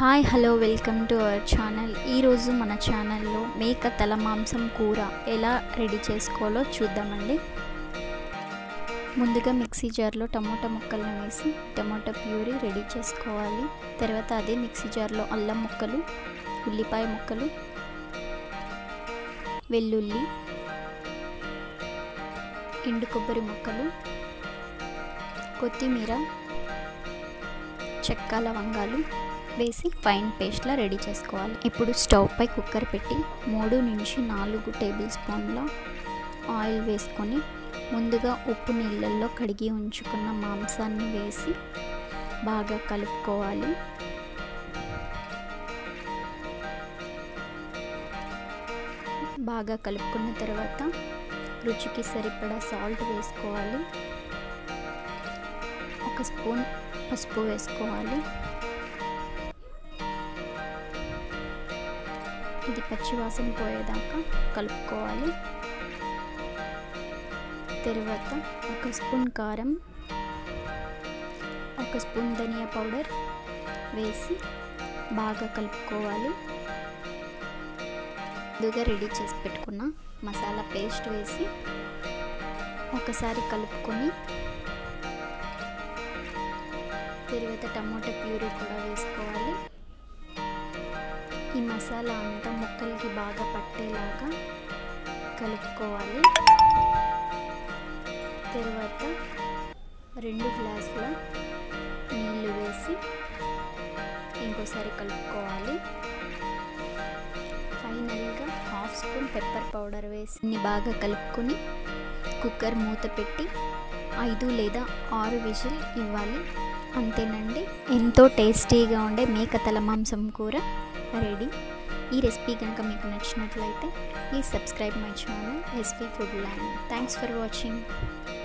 hi hello welcome to our channel ఈరోజు మన ఛానల్లో మేక తల మాంసం కూర ఎలా రెడీ చేసుకోవాలో చూద్దామండి ముందుగా మిక్సీ జార్లో టమోటా ముక్కలను వేసి టమోటా ప్యూరీ రెడీ చేసుకోవాలి తర్వాత అదే మిక్సీ జార్లో అల్లం ముక్కలు ఉల్లిపాయ ముక్కలు వెల్లుల్లి ఎండు కొబ్బరి ముక్కలు కొత్తిమీర చెక్క లవంగాలు వేసి ఫైన్ పేస్ట్లా రెడీ చేసుకోవాలి ఇప్పుడు స్టవ్ పై కుక్కర్ పెట్టి మూడు నుంచి నాలుగు టేబుల్ స్పూన్ల ఆయిల్ వేసుకొని ముందుగా ఉప్పు నీళ్ళల్లో కడిగి ఉంచుకున్న మాంసాన్ని వేసి బాగా కలుపుకోవాలి బాగా కలుపుకున్న తర్వాత రుచికి సరిపడా సాల్ట్ వేసుకోవాలి ఒక స్పూన్ పసుపు వేసుకోవాలి ఇది పచ్చివాసన పోయేదాకా కలుపుకోవాలి తర్వాత ఒక స్పూన్ కారం ఒక స్పూన్ ధనియా పౌడర్ వేసి బాగా కలుపుకోవాలి ముందుగా రెడీ చేసి పెట్టుకున్న మసాలా పేస్ట్ వేసి ఒకసారి కలుపుకొని తర్వాత టమోటా ప్యూరీ కూడా వేసుకోవాలి ఈ మసాలా అంతా ముక్కలకి బాగా పట్టేలాగా కలుపుకోవాలి తర్వాత రెండు గ్లాసుల నీళ్ళు వేసి ఇంకోసారి కలుపుకోవాలి ఫైనల్గా హాఫ్ స్పూన్ పెప్పర్ పౌడర్ వేసి బాగా కలుపుకొని కుక్కర్ మూత పెట్టి ఐదు లేదా ఆరు విజిల్ ఇవ్వాలి అంతేనండి ఎంతో టేస్టీగా ఉండే మేక తల మాంసం కూర రెడీ ఈ రెసిపీ కనుక మీకు నచ్చినట్లయితే please subscribe my channel SP food land thanks for watching